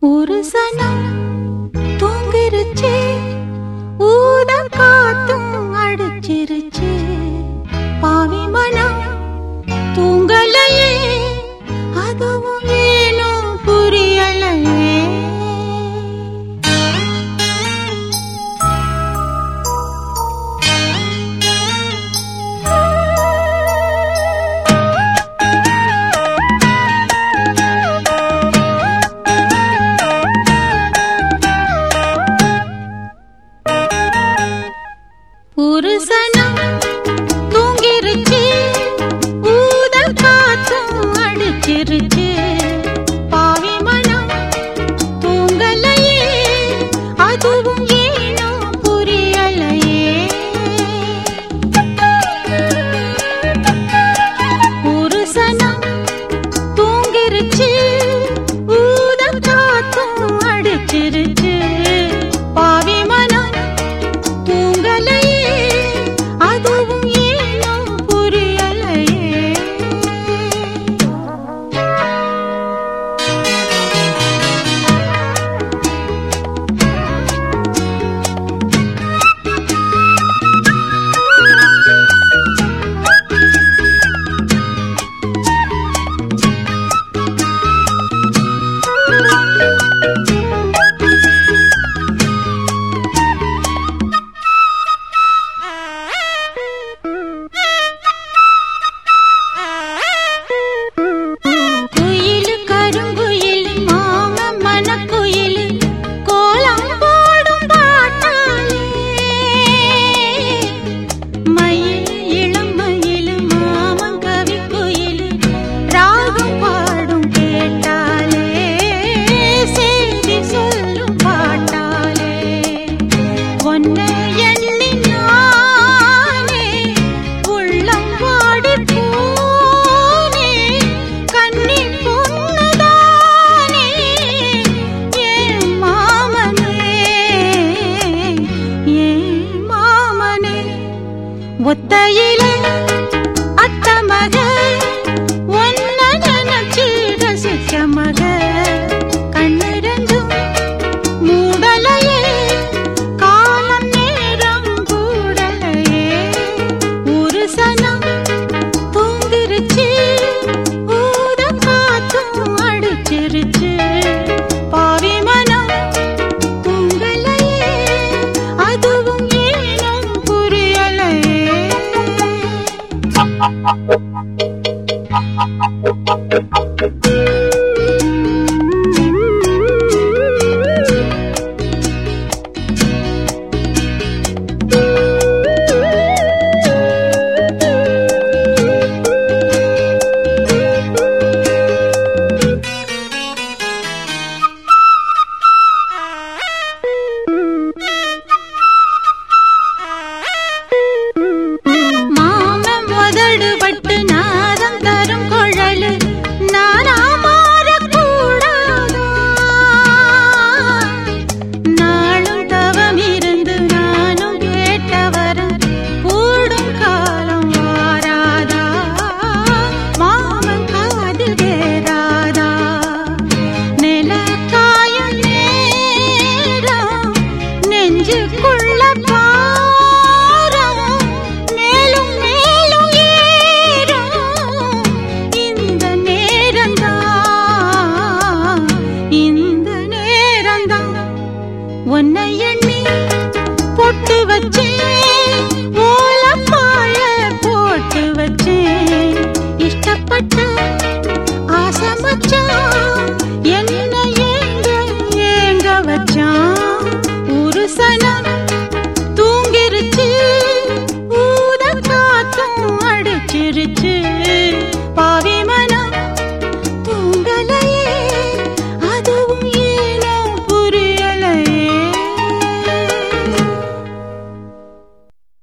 ஒரு சனம் தூங்கிருச்சு ஊத காத்தும் அடிச்சிருச்சு பாவி மனம் தூங்கலையே அதுவும் ஏனோ புரியலையே ஒரு சனம் தூங்கிருச்சு ஊத காத்தும் அடிச்சிருச்சு பாவி மனம் தூங்கலையே அதுவும் ஏனோ புரியலையே ஒரு சனம் தூங்கிருச்சு ஊத காத்தும் அடிச்சிருச்சு பாவி மனம் தூங்கலையே அதுவும் ஏனோ புரியலையே குயிலு கருங்குயில் மாம மனக்குயில் கோலம் போடும் பாட்டாலே மயில் இளம் மயில் மாமன் கவி குயில் ராகம் பாடும் கேட்டாலே செய்தி சொல்லும் பாட்டாலே ஒன்னை எண்ணி நானே உள்ளம் வாடி போனே கண்ணி பொண்ணுதானே ஏன் மாமனே ஏன் மாமனே ஒத்தையிலே அத்த மக ஒன்ன நினைச்சு ரசிச்ச மக கண்ணிரண்டும் மூடலையே காலம் நேரம் கூடலையே ஒரு சனம் தூங்கிருச்சு ஊத காத்தும் அடிச்சிருச்சு பாவி மனம் தூங்கலையே அதுவும் ஏனோ புரியலையே மாமன் முதடு பட்டு நாதம் தரும் குழலு நானா மாறக்கூடாதா நாளும் தவம் இருந்து நானும் கேட்டவரம் கூடும் காலம் வாராதா மாமன் காதில் கேராதா நில காயும் நேரம் நெஞ்சுக்குள்ள பாரம் மேலும் மேலும் ஏறும் இந்த நேரம்தான் இந்த நேரம்தான் உன்னை எண்ணி பொட்டு வச்சேன் ஓலப்பாய போட்டு வச்சேன் இஷ்டப்பட்ட ஆசை மச்சான் என்ன ஏங்க ஏங்க வச்சான் ஒரு சனம்